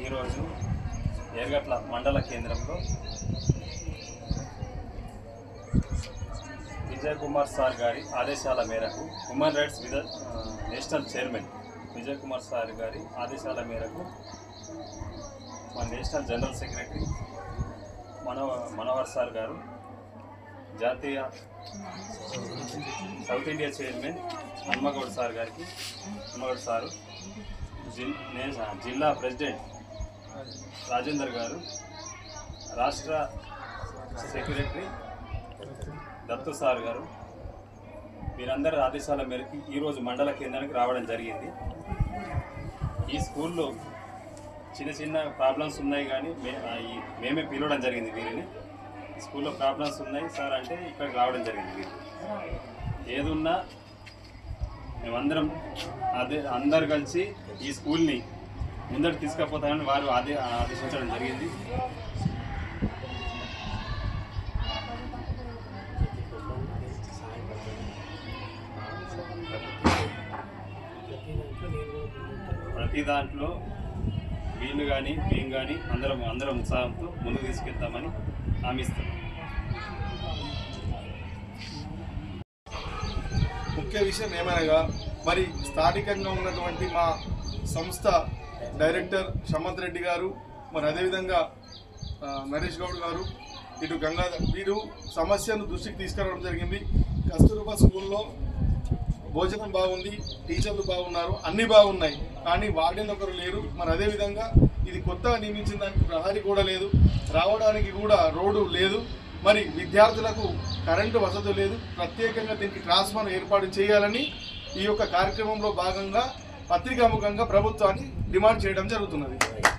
ఈరోజు ఎర్గట్ల మండల కేంద్రంలో విజయ్ కుమార్ సార్ గారి ఆదేశాల మేరకు హ్యూమన్ రైట్స్ విద ఆ, national chairman Vijay Kumar sir గారి ఆదేశాల మేరకు మా నేషనల్ జనరల్ సెక్రటరీ మనవ మనోహర్ సార్ గారు జాతీయ south India chairman Hanmagoud sir గారికి హన్మగౌడ్ సారు జిల్ నే- జిల్లా ప్రెసిడెంట్ రాజేందర్ గారు రాష్ట్ర సెక్రటరీ దత్తు సార్ గారు వీరందరి ఆదేశాల మేరకు ఈరోజు మండల కేంద్రానికి రావడం జరిగింది ఈ స్కూల్లో చిన్న చిన్న ప్రాబ్లమ్స్ ఉన్నాయి కానీ మే ఆ, ఈ మేమే పిలవడం జరిగింది వీరిని స్కూల్లో ప్రాబ్లమ్స్ ఉన్నాయి సార్ అంటే ఇక్కడికి రావడం జరిగింది వీరు ఏదున్నా మేమందరం అదే అందరు కలిసి ఈ స్కూల్ని ముందరికి తీసుకుపోతామని వారు ఆదే ఆదేశించడం జరిగింది ప్రతి దాంట్లో వీళ్ళు కానీ మేము కానీ అందరం అందరం ఉత్సాహంతో ముందుకు తీసుకెళ్తామని హామీస్తున్నాం ముఖ్య విషయం ఏమనగా మరి స్థానికంగా ఉన్నటువంటి మా సంస్థ డైరెక్టర్ షమంత్ రెడ్డి గారు మరి అదేవిధంగా ఆ, నరేష్ గౌడ్ గారు ఇటు గంగాధర్ వీరు సమస్యను దృష్టికి తీసుకురావడం జరిగింది కస్తూర్బా స్కూల్లో భోజనం బాగుంది టీచర్లు బాగున్నారు అన్ని బాగున్నాయి కానీ వార్డెన్ ఒకరు లేరు మరి అదేవిధంగా ఇది కొత్తగా నియమించిన దానికి ప్రహరీ కూడా లేదు రావడానికి కూడా రోడ్డు లేదు మరి విద్యార్థులకు కరెంటు వసతి లేదు ప్రత్యేకంగా దీనికి ట్రాన్స్ఫార్మర్ ఏర్పాటు చేయాలని ఈ యొక్క కార్యక్రమంలో భాగంగా పత్రికాముఖంగా ప్రభుత్వాన్ని డిమాండ్ చేయడం జరుగుతున్నది